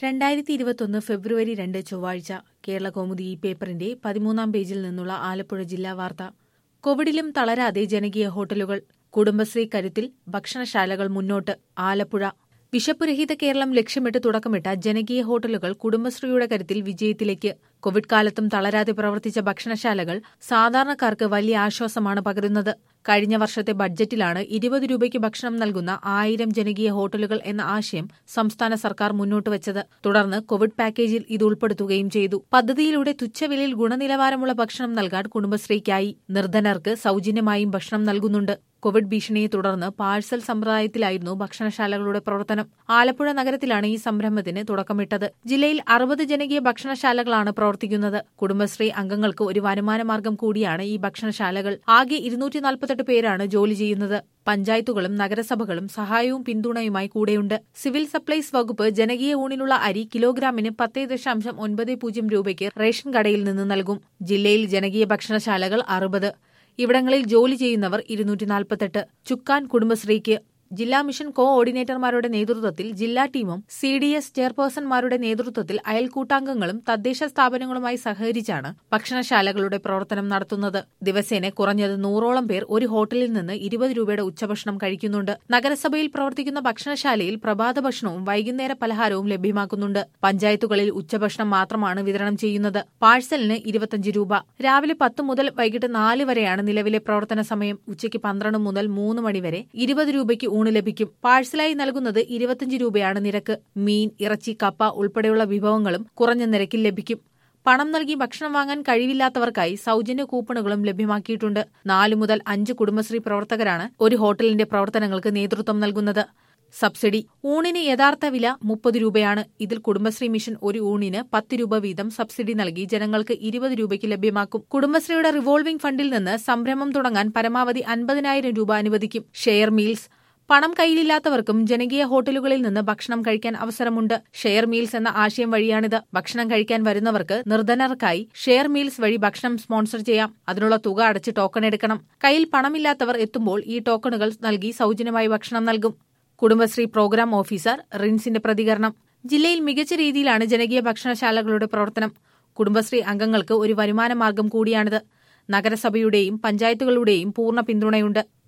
രണ്ടായിരത്തി ഇരുപത്തൊന്ന് ഫെബ്രുവരി രണ്ട് ചൊവ്വാഴ്ച കേരള കൗമുദി ഈ പേപ്പറിന്റെ പതിമൂന്നാം പേജിൽ നിന്നുള്ള ആലപ്പുഴ ജില്ലാ വാർത്ത കോവിഡിലും തളരാതെ ജനകീയ ഹോട്ടലുകൾ കുടുംബശ്രീ കരുത്തിൽ ഭക്ഷണശാലകൾ മുന്നോട്ട് ആലപ്പുഴ വിശപ്പുരഹിത കേരളം ലക്ഷ്യമിട്ട് തുടക്കമിട്ട ജനകീയ ഹോട്ടലുകൾ കുടുംബശ്രീയുടെ കരുത്തിൽ വിജയത്തിലേക്ക് കോവിഡ് കാലത്തും തളരാതെ പ്രവർത്തിച്ച ഭക്ഷണശാലകൾ സാധാരണക്കാർക്ക് വലിയ ആശ്വാസമാണ് പകരുന്നത് കഴിഞ്ഞ വർഷത്തെ ബഡ്ജറ്റിലാണ് ഇരുപത് രൂപയ്ക്ക് ഭക്ഷണം നൽകുന്ന ആയിരം ജനകീയ ഹോട്ടലുകൾ എന്ന ആശയം സംസ്ഥാന സർക്കാർ മുന്നോട്ട് വച്ചത് തുടർന്ന് കോവിഡ് പാക്കേജിൽ ഇത് ഉൾപ്പെടുത്തുകയും ചെയ്തു പദ്ധതിയിലൂടെ തുച്ഛവിലയിൽ ഗുണനിലവാരമുള്ള ഭക്ഷണം നൽകാൻ കുടുംബശ്രീക്കായി നിർധനർക്ക് സൌജന്യമായും ഭക്ഷണം നൽകുന്നുണ്ട് കോവിഡ് ഭീഷണിയെ തുടർന്ന് പാഴ്സൽ സമ്പ്രദായത്തിലായിരുന്നു ഭക്ഷണശാലകളുടെ പ്രവർത്തനം ആലപ്പുഴ നഗരത്തിലാണ് ഈ സംരംഭത്തിന് തുടക്കമിട്ടത് ജില്ലയിൽ അറുപത് ജനകീയ ഭക്ഷണശാലകളാണ് പ്രവർത്തിക്കുന്നത് കുടുംബശ്രീ അംഗങ്ങൾക്ക് ഒരു വരുമാനമാർഗം കൂടിയാണ് ഈ ഭക്ഷണശാലകൾ ആകെ ഇരുന്നൂറ്റി നാൽപ്പത്തെട്ട് പേരാണ് ജോലി ചെയ്യുന്നത് പഞ്ചായത്തുകളും നഗരസഭകളും സഹായവും പിന്തുണയുമായി കൂടെയുണ്ട് സിവിൽ സപ്ലൈസ് വകുപ്പ് ജനകീയ ഊണിനുള്ള അരി കിലോഗ്രാമിന് പത്തേ ദശാംശം ഒൻപത് പൂജ്യം രൂപയ്ക്ക് റേഷൻ കടയിൽ നിന്ന് നൽകും ജില്ലയിൽ ജനകീയ ഭക്ഷണശാലകൾ അറുപത് ഇവിടങ്ങളിൽ ജോലി ചെയ്യുന്നവർ ഇരുന്നൂറ്റി നാൽപ്പത്തെട്ട് ചുക്കാൻ കുടുംബശ്രീക്ക് ജില്ലാ മിഷൻ കോ ഓർഡിനേറ്റർമാരുടെ നേതൃത്വത്തിൽ ജില്ലാ ടീമും സി ഡി എസ് ചെയർപേഴ്സൺമാരുടെ നേതൃത്വത്തിൽ അയൽക്കൂട്ടാംഗങ്ങളും തദ്ദേശ സ്ഥാപനങ്ങളുമായി സഹകരിച്ചാണ് ഭക്ഷണശാലകളുടെ പ്രവർത്തനം നടത്തുന്നത് ദിവസേന കുറഞ്ഞത് നൂറോളം പേർ ഒരു ഹോട്ടലിൽ നിന്ന് ഇരുപത് രൂപയുടെ ഉച്ചഭക്ഷണം കഴിക്കുന്നുണ്ട് നഗരസഭയിൽ പ്രവർത്തിക്കുന്ന ഭക്ഷണശാലയിൽ പ്രഭാത ഭക്ഷണവും വൈകുന്നേര പലഹാരവും ലഭ്യമാക്കുന്നുണ്ട് പഞ്ചായത്തുകളിൽ ഉച്ചഭക്ഷണം മാത്രമാണ് വിതരണം ചെയ്യുന്നത് പാഴ്സലിന് ഇരുപത്തിയഞ്ച് രൂപ രാവിലെ പത്ത് മുതൽ വൈകിട്ട് നാല് വരെയാണ് നിലവിലെ പ്രവർത്തന സമയം ഉച്ചയ്ക്ക് പന്ത്രണ്ട് മുതൽ മൂന്ന് മണിവരെ ഇരുപത് രൂപയ്ക്ക് ഊണ് ലഭിക്കും പാഴ്സലായി നൽകുന്നത് ഇരുപത്തിയഞ്ച് രൂപയാണ് നിരക്ക് മീൻ ഇറച്ചി കപ്പ ഉൾപ്പെടെയുള്ള വിഭവങ്ങളും കുറഞ്ഞ നിരക്കിൽ ലഭിക്കും പണം നൽകി ഭക്ഷണം വാങ്ങാൻ കഴിവില്ലാത്തവർക്കായി സൌജന്യ കൂപ്പണുകളും ലഭ്യമാക്കിയിട്ടുണ്ട് നാലു മുതൽ അഞ്ച് കുടുംബശ്രീ പ്രവർത്തകരാണ് ഒരു ഹോട്ടലിന്റെ പ്രവർത്തനങ്ങൾക്ക് നേതൃത്വം നൽകുന്നത് സബ്സിഡി ഊണിന് യഥാർത്ഥ വില മുപ്പത് രൂപയാണ് ഇതിൽ കുടുംബശ്രീ മിഷൻ ഒരു ഊണിന് പത്ത് രൂപ വീതം സബ്സിഡി നൽകി ജനങ്ങൾക്ക് ഇരുപത് രൂപയ്ക്ക് ലഭ്യമാക്കും കുടുംബശ്രീയുടെ റിവോൾവിംഗ് ഫണ്ടിൽ നിന്ന് സംരംഭം തുടങ്ങാൻ പരമാവധി അൻപതിനായിരം രൂപ അനുവദിക്കും ഷെയർ മീൽസ് പണം കയ്യിലില്ലാത്തവർക്കും ജനകീയ ഹോട്ടലുകളിൽ നിന്ന് ഭക്ഷണം കഴിക്കാൻ അവസരമുണ്ട് ഷെയർ മീൽസ് എന്ന ആശയം വഴിയാണിത് ഭക്ഷണം കഴിക്കാൻ വരുന്നവർക്ക് നിർധനർക്കായി ഷെയർ മീൽസ് വഴി ഭക്ഷണം സ്പോൺസർ ചെയ്യാം അതിനുള്ള തുക അടച്ച് ടോക്കൺ എടുക്കണം കയ്യിൽ പണമില്ലാത്തവർ എത്തുമ്പോൾ ഈ ടോക്കണുകൾ നൽകി സൌജന്യമായി ഭക്ഷണം നൽകും കുടുംബശ്രീ പ്രോഗ്രാം ഓഫീസർ റിൻസിന്റെ പ്രതികരണം ജില്ലയിൽ മികച്ച രീതിയിലാണ് ജനകീയ ഭക്ഷണശാലകളുടെ പ്രവർത്തനം കുടുംബശ്രീ അംഗങ്ങൾക്ക് ഒരു വരുമാന മാർഗം കൂടിയാണിത് നഗരസഭയുടെയും പഞ്ചായത്തുകളുടെയും പൂർണ്ണ പിന്തുണയുണ്ട്